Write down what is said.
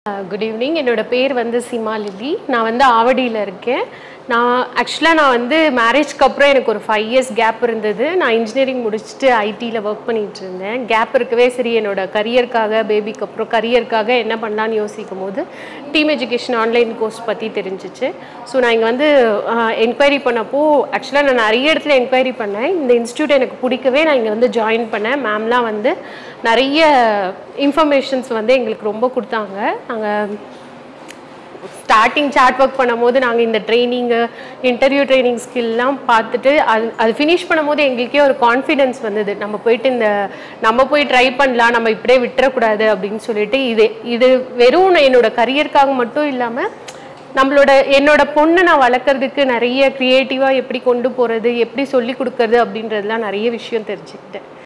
good evening என்னோட பேர் வந்து சிமா லில்லி நான் வந்து ஆவடியில் இருக்கேன் நான் ஆக்சுவலாக நான் வந்து மேரேஜ்க்கு அப்புறம் எனக்கு ஒரு ஃபைவ் இயர்ஸ் கேப் இருந்தது நான் இன்ஜினியரிங் முடிச்சுட்டு ஐடியில் ஒர்க் பண்ணிட்டு இருந்தேன் கேப் இருக்கவே சரி என்னோட கரியருக்காக பேபிக்கு அப்புறம் கரியருக்காக என்ன பண்ணலான்னு யோசிக்கும் போது டீம் எஜுகேஷன் ஆன்லைன் கோர்ஸ் பற்றி தெரிஞ்சிச்சு ஸோ நான் இங்கே வந்து என்கொயரி பண்ணப்போ ஆக்சுவலாக நான் நிறைய இடத்துல என்கொயரி பண்ணேன் இந்த இன்ஸ்டியூட் எனக்கு பிடிக்கவே நான் இங்கே வந்து ஜாயின் பண்ணேன் மேம்லாம் வந்து நிறைய இன்ஃபர்மேஷன்ஸ் வந்து எங்களுக்கு ரொம்ப கொடுத்தாங்க நாங்கள் ஸ்டார்டிங் சாட் ஒர்க் பண்ணும்போது நாங்கள் இந்த ட்ரைனிங்கு இன்டர்வியூ ட்ரைனிங் ஸ்கில்லாம் பார்த்துட்டு அது அது ஃபினிஷ் பண்ணும்போது எங்களுக்கே ஒரு கான்ஃபிடென்ஸ் வந்தது நம்ம போயிட்டு இந்த நம்ம போய் ட்ரை பண்ணலாம் நம்ம இப்படியே விட்டுறக்கூடாது அப்படின்னு சொல்லிட்டு இது இது வெறும் நான் என்னோட கரியருக்காக மட்டும் இல்லாமல் நம்மளோட என்னோட பொண்ணை நான் வளர்க்குறதுக்கு நிறைய க்ரியேட்டிவாக எப்படி கொண்டு போகிறது எப்படி சொல்லி கொடுக்கறது அப்படின்றதுலாம் நிறைய விஷயம் தெரிஞ்சுக்கிட்டேன்